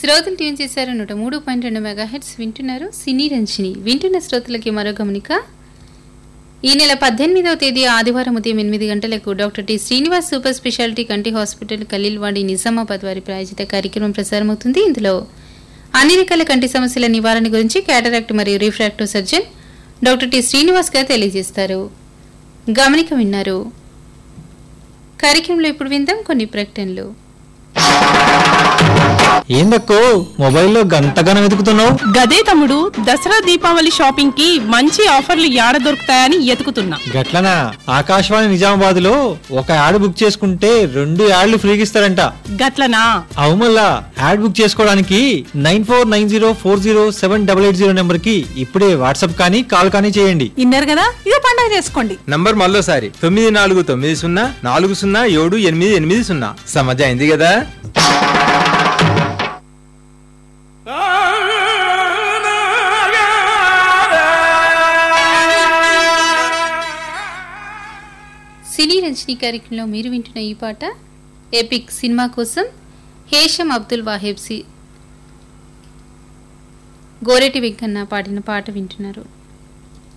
శ్రోతలు ట్యూన్ చేశారు నూట మూడు పాయింట్ రెండు మెగా హెడ్స్ వింటున్నారు సినీ రంజని వింటున్న శ్రోతలకి మరో గమనిక ఈ నెల పద్దెనిమిదవ తేదీ ఆదివారం ఉదయం ఎనిమిది గంటలకు doctor T Srinivas super speciality కంటి హాస్పిటల్ ఖలీల్వాడి నిజామాబాద్ వారి ప్రాయోజిత కార్యక్రమం ప్రసారమవుతుంది ఇందులో అన్ని రకాల కంటి సమస్యల నివారణ గురించి క్యాటరాక్ట్ మరియు refractive surgeon doctor T Srinivas garu తెలియజేస్తారు గమనిక విన్నారు కార్యక్రమంలో ఇప్పుడు విందాం కొన్ని ప్రకటనలు ఏందక్కో మొబైల్లో గంటగానం వెతుకుతున్నావు గదే తమ్ముడు దసరా దీపావళి షాపింగ్ కి మంచి ఆఫర్లు యాడ దొరుకుతాయని ఎతుకుతున్నా గట్లనా ఆకాశవాణి నిజామాబాద్ లో ఒక యాడ్ బుక్ చేసుకుంటే రెండు యాడ్లు ఫ్రీగా ఇస్తారంట గట్లనా అవు మళ్ళా యాడ్ బుక్ చేసుకోవడానికి nine four nine zero four zero seven double eight zero number కి ఇప్పుడే వాట్సాప్ కానీ కాల్ కానీ చేయండి ఇన్నారు కదా ఇదో పండగ చేసుకోండి నంబర్ మళ్ళోసారి తొమ్మిది నాలుగు తొమ్మిది సున్నా నాలుగు సున్నా ఏడు ఎనిమిది ఎనిమిది సున్నా సమజ్ అయింది కదా సినీ రంజనీ కార్యక్రమంలో మీరు వింటున్న ఈ పాట ఎపిక్ సినిమా కోసం హేషం అబ్దుల్ వాహెబ్ సి గోరెటి వెంకన్న పాడిన పాట వింటున్నారు